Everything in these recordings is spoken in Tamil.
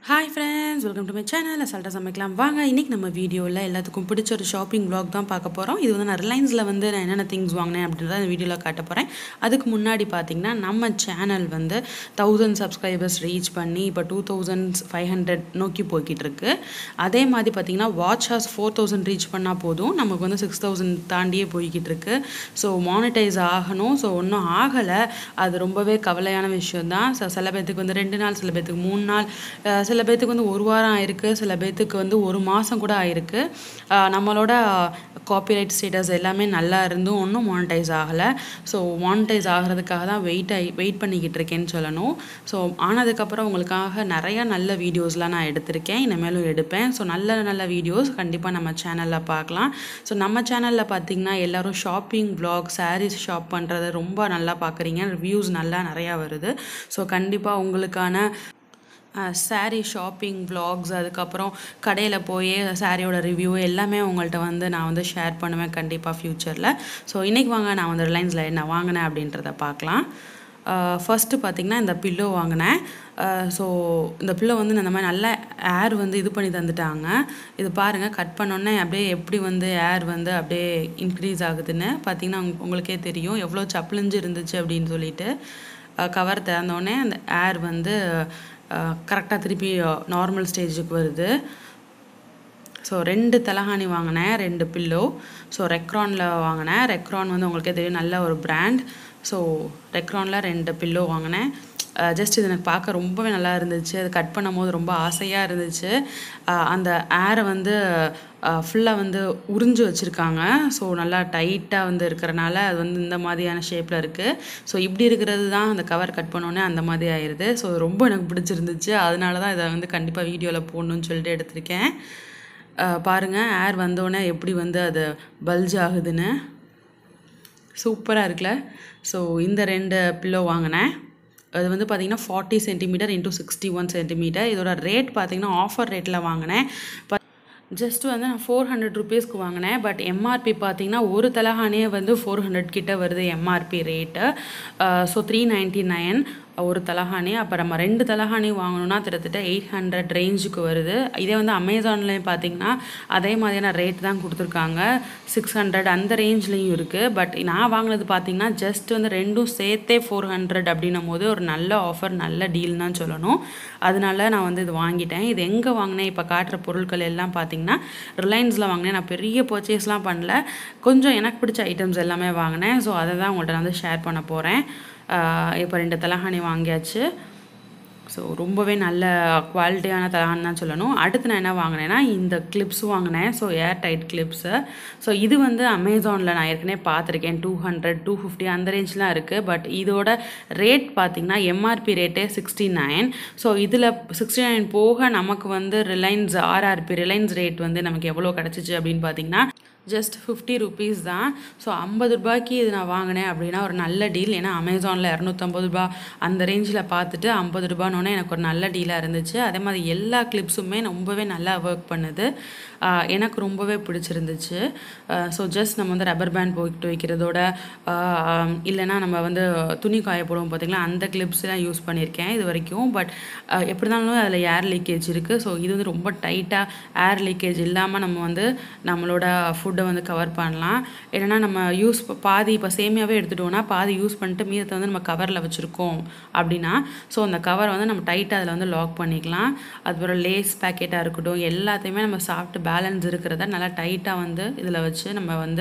hi friends welcome to my channel அசால்ட்டாக சமைக்கலாம் வாங்க இன்றைக்கி நம்ம வீடியோவில் எல்லாத்துக்கும் பிடிச்ச ஒரு ஷாப்பிங் vlog தான் பார்க்க போகிறோம் இது வந்து நான் ரிலையன்ஸில் வந்து நான் என்னென்ன திங்ஸ் வாங்கினேன் அப்படின்றத இந்த வீடியோவில் காட்ட போகிறேன் அதுக்கு முன்னாடி பார்த்தீங்கன்னா நம்ம சேனல் வந்து தௌசண்ட் சப்ஸ்கிரைபர்ஸ் ரீச் பண்ணி இப்போ டூ தௌசண்ட் ஃபைவ் ஹண்ட்ரட் நோக்கி போய்கிட்டு இருக்கு அதே மாதிரி பார்த்தீங்கன்னா watch hours four thousand reach பண்ணால் போதும் நமக்கு வந்து சிக்ஸ் தௌசண்ட் தாண்டியே போய்கிட்டு இருக்கு ஸோ மானிட்டைஸ் ஆகணும் ஸோ ஒன்றும் ஆகலை அது ரொம்பவே கவலையான விஷயம் தான் ஸோ சில பேர்த்துக்கு வந்து ரெண்டு நாள் சில பேர்த்துக்கு மூணு நாள் அஹ் சில பேர்த்துக்கு வந்து ஒரு வாரம் ஆயிருக்கு சில பேர்த்துக்கு வந்து ஒரு மாதம் கூட ஆயிருக்கு அஹ் நம்மளோட காப்பிரைட் ஸ்டேட்டஸ் எல்லாமே நல்லா இருந்தும் ஒன்றும் மானிட்டைஸ் ஆகலை ஸோ மானிட்டைஸ் ஆகிறதுக்காக தான் வெயிட் ஆகி வெயிட் பண்ணிக்கிட்டு இருக்கேன்னு சொல்லணும் ஸோ ஆனதுக்கப்புறம் உங்களுக்காக நிறைய நல்ல வீடியோஸ்லாம் நான் எடுத்திருக்கேன் இனிமேலும் எடுப்பேன் ஸோ நல்ல நல்ல வீடியோஸ் கண்டிப்பாக நம்ம சேனலில் பார்க்கலாம் ஸோ நம்ம சேனலில் பார்த்தீங்கன்னா எல்லாரும் ஷாப்பிங் vlog sarees ஷாப் பண்ணுறத ரொம்ப நல்லா பார்க்குறீங்க ரிவ்யூஸ் நல்லா நிறையா வருது ஸோ கண்டிப்பாக உங்களுக்கான சாரீ ஷாப்பிங் vlogs அதுக்கப்புறம் கடையில் போய் சாரியோட ரிவ்யூ எல்லாமே உங்கள்கிட்ட வந்து நான் வந்து ஷேர் பண்ணுவேன் கண்டிப்பாக ஃப்யூச்சரில் ஸோ இன்றைக்கி வாங்க நான் வந்து ரிலையன்ஸில் என்ன வாங்கினேன் அப்படின்றத பார்க்கலாம் ஃபஸ்ட்டு பார்த்திங்கன்னா இந்த பில்லோ வாங்கினேன் ஸோ இந்த பில்லோ வந்து இந்த மாதிரி நல்ல ஏர் வந்து இது பண்ணி தந்துட்டாங்க இது பாருங்கள் கட் பண்ணோன்னே அப்படியே எப்படி வந்து ஏர் வந்து அப்படியே இன்க்ரீஸ் ஆகுதுன்னு பார்த்தீங்கன்னா உங்க- உங்களுக்கே தெரியும் எவ்வளோ சப்பிளிஞ்சு இருந்துச்சு அப்படின்னு சொல்லிட்டு கவர் திறந்தோடனே அந்த ஏர் வந்து கரெக்டாக திருப்பி நார்மல் ஸ்டேஜுக்கு வருது ஸோ ரெண்டு தலகாணி வாங்கினேன் ரெண்டு பில்லோ ஸோ ரெக்ரானில் வாங்கினேன் ரெக்ரான் வந்து உங்களுக்கே தெரியும் நல்ல ஒரு பிராண்ட் ஸோ ரெக்ரானில் ரெண்டு பில்லோ வாங்கினேன் ஜஸ்ட் இது எனக்கு பார்க்க ரொம்பவே நல்லா இருந்துச்சு அது கட் பண்ணும்போது ரொம்ப ஆசையாக இருந்துச்சு அஹ் அந்த ஏரை வந்து ஃபுல்லாக வந்து உறிஞ்சு வச்சுருக்காங்க ஸோ நல்லா டைட்டாக வந்து இருக்கிறனால அது வந்து இந்த மாதிரியான ஷேப்பில் இருக்குது ஸோ இப்படி இருக்கிறது தான் அந்த கவர் கட் பண்ணோன்னே அந்த மாதிரி ஆயிடுது ஸோ ரொம்ப எனக்கு பிடிச்சிருந்துச்சு அதனால தான் இதை வந்து கண்டிப்பாக வீடியோவில் போடணும்னு சொல்லிட்டு எடுத்திருக்கேன் அஹ் பாருங்க ஏர் வந்தோடனே எப்படி வந்து அது பல்ஜ் ஆகுதுன்னு சூப்பராக இருக்குல்ல ஸோ இந்த ரெண்டு பில்லோ வாங்கினேன் அது வந்து பார்த்தீங்கன்னா forty centimetre into sixty one centimetre இதோட ரேட் பார்த்தீங்கன்னா ஆஃபர் ரேட்டில் வாங்கினேன் ஜஸ்ட் வந்து நான் ஃபோர் ஹண்ட்ரட் ருபீஸ்க்கு வாங்கினேன் பட் எம்ஆர்பி பார்த்தீங்கன்னா ஒரு தலகாணியே வந்து ஃபோர் ஹண்ட்ரட் கிட்ட வருது MRP rate so three ninety nine ஒரு தலகாணி அப்போ நம்ம ரெண்டு தலகாணி வாங்கணும்னா கிட்டத்தட்ட எயிட் ஹண்ட்ரட் ரேஞ்சுக்கு வருது இதே வந்து அமேசான்லேயும் பார்த்தீங்கன்னா அதே மாதிரியான ரேட் தான் கொடுத்துருக்காங்க சிக்ஸ் ஹண்ட்ரட் அந்த ரேஞ்ச்லேயும் இருக்குது பட் நான் வாங்கினது பார்த்தீங்கன்னா ஜஸ்ட் வந்து ரெண்டும் சேர்த்தே ஃபோர் ஹண்ட்ரட் அப்படின்னும் போது ஒரு நல்ல ஆஃபர் நல்ல டீல் தான் சொல்லணும் அதனால நான் வந்து இது வாங்கிட்டேன் இது எங்கே வாங்கினேன் இப்போ காட்டுற பொருட்கள் எல்லாம் பார்த்தீங்கன்னா ரிலையன்ஸில் வாங்கினேன் நான் பெரிய பர்ச்சேஸ்லாம் பண்ணல கொஞ்சம் எனக்கு பிடிச்ச ஐட்டம்ஸ் எல்லாமே வாங்கினேன் ஸோ அதை தான் உங்கள்கிட்ட நான் வந்து ஷேர் பண்ண போகிறேன் இப்போ ரெண்டு தலகாணி வாங்கியாச்சு ஸோ ரொம்பவே நல்ல குவாலிட்டியான தலகாணி தான் சொல்லணும் அடுத்து நான் என்ன வாங்கினேன்னா இந்த கிளிப்ஸ் வாங்கினேன் so airtight clips so இது வந்து அமேசானில் நான் ஏற்கனவே பார்த்துருக்கேன் டூ ஹண்ட்ரட் டூ ஃபிஃப்டி அந்த ரேஞ்ச்லாம் இருக்குது பட் இதோட ரேட் பார்த்தீங்கன்னா எம்ஆர்பி ரேட்டே சிக்ஸ்டி நைன் ஸோ இதில் சிக்ஸ்டி நைன் போக நமக்கு வந்து ரிலையன்ஸ் ஆர்ஆர்பி ரிலையன்ஸ் ரேட் வந்து நமக்கு எவ்வளோ கிடச்சிச்சு அப்படின்னு பார்த்தீங்கன்னா ஜஸ்ட் ஃபிஃப்டி ருபீஸ் தான் ஸோ ஐம்பது ரூபாய்க்கு இது நான் வாங்கினேன் அப்படின்னா ஒரு நல்ல டீல் ஏன்னா அமேசானில் இரநூத்தம்பது ரூபா அந்த ரேஞ்சில் பார்த்துட்டு ஐம்பது ரூபானோடனே எனக்கு ஒரு நல்ல டீலாக இருந்துச்சு அதே மாதிரி எல்லா கிளிப்ஸுமே ரொம்பவே நல்லா ஒர்க் பண்ணுது ஆஹ் எனக்கு ரொம்பவே பிடிச்சிருந்துச்சு ஸோ ஜஸ்ட் நம்ம வந்து ரப்பர் பேண்ட் போட்டு வைக்கிறதோட ஆஹ் இல்லைன்னா நம்ம வந்து துணி காய போடுவோம் பார்த்தீங்களா அந்த கிளிப்ஸ்லாம் யூஸ் பண்ணியிருக்கேன் இது வரைக்கும் பட் எப்படி இருந்தாலும் அதில் ஏர் லீக்கேஜ் இருக்குது ஸோ இது வந்து ரொம்ப டைட்டாக ஏர் லீக்கேஜ் இல்லாமல் நம்ம வந்து நம்மளோட ஃபுட்டை வந்து கவர் பண்ணலாம் இல்லைன்னா நம்ம யூஸ் பாதி இப்போ சேமியாவே எடுத்துட்டோம்னா பாதி யூஸ் பண்ணிட்டு மீதத்தை வந்து நம்ம கவரில் வச்சுருக்கோம் அப்படின்னா ஸோ அந்த கவரை வந்து நம்ம டைட்டாக அதில் வந்து லாக் பண்ணிக்கலாம் அதுக்கப்புறம் லேஸ் பேக்கெட்டாக இருக்கட்டும் எல்லாத்தையுமே நம்ம சாப்பிட்டு பேலன்ஸ் இருக்கிறத நல்லா டைட்டாக வந்து இதில் வச்சு நம்ம வந்து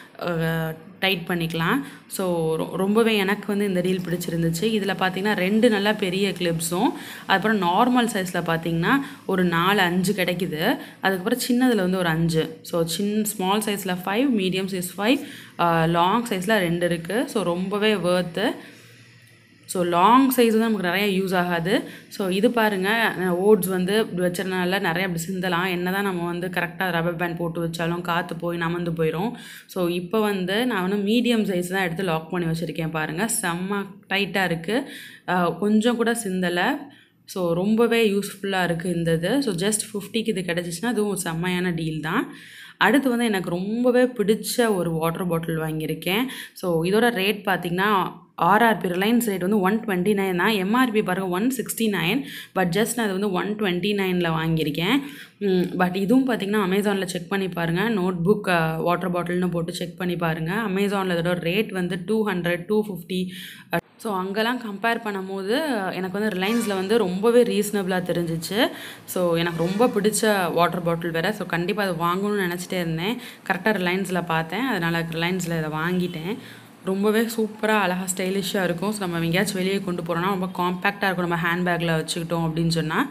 டைட் பண்ணிக்கலாம் ஸோ ரொம்பவே எனக்கு வந்து இந்த டீல் பிடிச்சிருந்துச்சு இதில் பார்த்தீங்கன்னா ரெண்டு நல்லா பெரிய கிளிப்ஸும் அதுக்கப்புறம் நார்மல் சைஸில் பார்த்தீங்கன்னா ஒரு நாலு அஞ்சு கிடைக்குது அதுக்கப்புறம் சின்னதில் வந்து ஒரு அஞ்சு ஸோ சின்ன ஸ்மால் சைஸில் five medium size five long சைஸில் ரெண்டு இருக்குது ஸோ ரொம்பவே வேர்த்து ஸோ லாங் சைஸ் வந்து நமக்கு நிறைய யூஸ் ஆகாது ஸோ இது பாருங்கள் ஓட்ஸ் வந்து இப்படி வச்சதுனால நிறைய அப்படி சிந்தலாம் என்ன தான் நம்ம வந்து கரெக்டாக ரப்பர் பேண்ட் போட்டு வச்சாலும் காற்று போய் நமந்து போயிடும் ஸோ இப்போ வந்து நான் வந்து மீடியம் சைஸ் தான் எடுத்து லாக் பண்ணி வச்சுருக்கேன் பாருங்கள் செம்ம டைட்டாக இருக்குது கொஞ்சம் கூட சிந்தலை ஸோ ரொம்பவே யூஸ்ஃபுல்லாக இருக்குது இந்த இது ஸோ ஜஸ்ட் ஃபிஃப்டிக்கு இது கிடச்சிச்சின்னா அதுவும் செம்மையான டீல் தான் அடுத்து வந்து எனக்கு ரொம்பவே பிடிச்ச ஒரு வாட்டர் பாட்டில் வாங்கியிருக்கேன் ஸோ இதோட ரேட் பார்த்திங்கன்னா ஆர்ஆர்பி ரிலையன்ஸ் ரேட் வந்து ஒன் டுவெண்ட்டி நைன் தான் எம்ஆர்பி பாருங்கள் one sixty nine but just நான் அது வந்து ஒன் டுவெண்ட்டி நைனில் வாங்கியிருக்கேன் பட் இதுவும் பார்த்திங்கன்னா அமேசானில் செக் பண்ணி பாருங்கள் நோட் புக் வாட்டர் பாட்டில்னு போட்டு செக் பண்ணி பாருங்கள் அமேசானில் இதோட ரேட் வந்து two hundred two fifty so அங்கெல்லாம் கம்பேர் பண்ணும்போது எனக்கு வந்து ரிலையன்ஸில் வந்து ரொம்பவே ரீசனபிளாக தெரிஞ்சிச்சு ஸோ எனக்கு ரொம்ப பிடிச்ச வாட்டர் பாட்டில் வேறு ஸோ கண்டிப்பாக அதை வாங்கணும்னு நினச்சிட்டே இருந்தேன் கரெக்டாக ரிலையன்ஸில் பார்த்தேன் அதனால் ரிலையன்ஸில் இதை வாங்கிட்டேன் ரொம்பவே சூப்பராக அழகாக ஸ்டைலிஷாக இருக்கும் ஸோ நம்ம எங்கேயாச்சும் வெளியே கொண்டு போகிறோம்னா ரொம்ப காம்பேக்டாக இருக்கும் நம்ம ஹேண்ட்பேக்கில் வச்சுக்கிட்டோம் அப்படின்னு சொன்னால்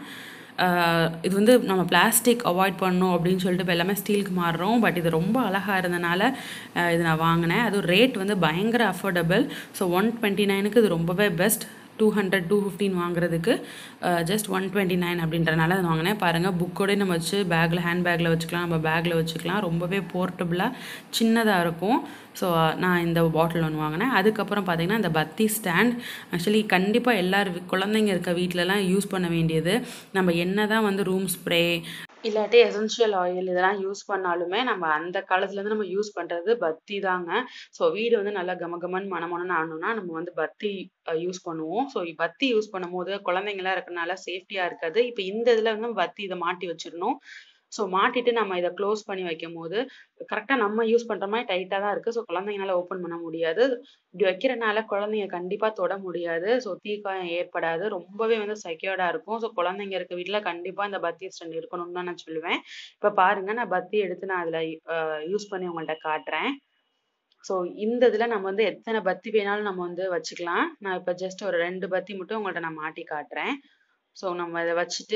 இது வந்து நம்ம பிளாஸ்டிக் அவாய்ட் பண்ணணும் அப்படின்னு சொல்லிட்டு இப்போ எல்லாமே ஸ்டீலுக்கு மாறுறோம் பட் இது ரொம்ப அழகாக இருந்தனால இது நான் வாங்கினேன் அதுவும் ரேட் வந்து பயங்கர அஃபோர்டபுள் ஸோ ஒன் டுவெண்ட்டி நைனுக்கு இது ரொம்பவே பெஸ்ட் டூ ஹண்ட்ரட் டூ ஃபிஃப்டின் வாங்குறதுக்கு ஜஸ்ட் ஒன் டுவெண்ட்டி நைன் அப்படின்றனால அதை வாங்கினேன் பாருங்கள் புக்கோடய நம்ம வச்சு பேக்கில் ஹேண்ட் பேக்கில் வச்சுக்கலாம் நம்ம பேக்கில் வச்சுக்கலாம் ரொம்பவே போர்ட்டபுளாக சின்னதாக இருக்கும் ஸோ நான் இந்த பாட்டில் ஒன்று வாங்கினேன் அதுக்கப்புறம் பார்த்திங்கன்னா இந்த பத்தி ஸ்டாண்ட் ஆக்சுவலி கண்டிப்பாக எல்லார் குழந்தைங்க இருக்க வீட்டிலலாம் யூஸ் பண்ண வேண்டியது நம்ம என்ன தான் வந்து ரூம் ஸ்ப்ரே இல்லாட்டி எசென்ஷியல் ஆயில் இதெல்லாம் யூஸ் பண்ணாலுமே நம்ம அந்த காலத்துலேருந்து நம்ம யூஸ் பண்ணுறது பத்தி தாங்க ஸோ வீடு வந்து நல்லா கமகமன் மனமனன்னு ஆகணும்னா நம்ம வந்து பத்தி யூஸ் பண்ணுவோம் ஸோ பத்தி யூஸ் பண்ணும்போது குழந்தைங்களாம் இருக்கனால சேஃப்டியாக இருக்காது இப்போ இந்த இதில் வந்து பத்தி இதை மாட்டி வச்சிடணும் ஸோ மாட்டிட்டு நம்ம இதை க்ளோஸ் பண்ணி வைக்கும் போது கரெக்டாக நம்ம யூஸ் பண்ணுற மாதிரி டைட்டாக தான் இருக்குது ஸோ குழந்தைங்களால ஓப்பன் பண்ண முடியாது இப்படி வைக்கிறனால குழந்தைங்க கண்டிப்பாக தொட முடியாது ஸோ தீக்காயம் ஏற்படாது ரொம்பவே வந்து செக்யூர்டாக இருக்கும் ஸோ குழந்தைங்க இருக்க வீட்டில் கண்டிப்பாக இந்த பத்தி ஸ்டாண்ட் இருக்கணும்னு தான் நான் சொல்லுவேன் இப்போ பாருங்கள் நான் பத்தி எடுத்து நான் அதில் யூஸ் பண்ணி உங்கள்கிட்ட காட்டுறேன் ஸோ இந்த இதில் நம்ம வந்து எத்தனை பத்தி வேணாலும் நம்ம வந்து வச்சுக்கலாம் நான் இப்போ ஜஸ்ட் ஒரு ரெண்டு பத்தி மட்டும் உங்கள்கிட்ட நான் மாட்டி காட்டுறேன் ஸோ நம்ம இதை வச்சுட்டு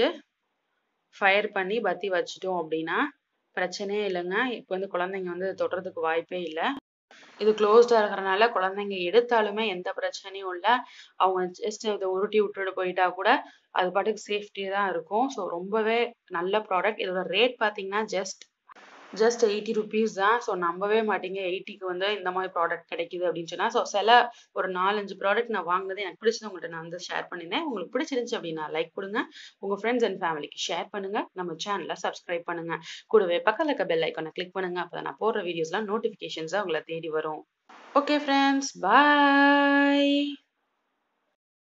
ஃபயர் பண்ணி பத்தி வச்சுட்டோம் அப்படின்னா பிரச்சனையே இல்லைங்க இப்போ வந்து குழந்தைங்க வந்து தொடுறதுக்கு வாய்ப்பே இல்லை இது க்ளோஸ்டாக இருக்கிறனால குழந்தைங்க எடுத்தாலுமே எந்த பிரச்சனையும் இல்லை அவங்க ஜஸ்ட் இதை உருட்டி விட்டுட்டு போயிட்டா கூட அது பாட்டுக்கு சேஃப்டி தான் இருக்கும் ஸோ ரொம்பவே நல்ல ப்ராடக்ட் இதோட ரேட் பார்த்தீங்கன்னா ஜஸ்ட் ஜஸ்ட் எயிட்டி ருபீஸ் தான் ஸோ நம்பவே மாட்டீங்க எயிட்டிக்கு வந்து இந்த மாதிரி ப்ராடக்ட் கிடைக்குது அப்படின்னு சொன்னால் ஸோ சில ஒரு நாலஞ்சு ப்ராடக்ட் நான் வாங்கினது எனக்கு பிடிச்சது உங்கள்கிட்ட நான் வந்து ஷேர் பண்ணியிருந்தேன் உங்களுக்கு பிடிச்சிருந்துச்சு அப்படின்னா லைக் கொடுங்க உங்கள் ஃப்ரெண்ட்ஸ் அண்ட் ஃபேமிலிக்கு ஷேர் பண்ணுங்க நம்ம சேனலை சப்ஸ்கிரைப் பண்ணுங்க கூடவே பக்கத்தில் இருக்க பெல் ஐக்கானை கிளிக் பண்ணுங்க அப்போ நான் போடுற வீடியோஸ்லாம் நோட்டிஃபிகேஷன்ஸாக உங்களை தேடி வரும் ஓகே ஃப்ரெண்ட்ஸ் பாய்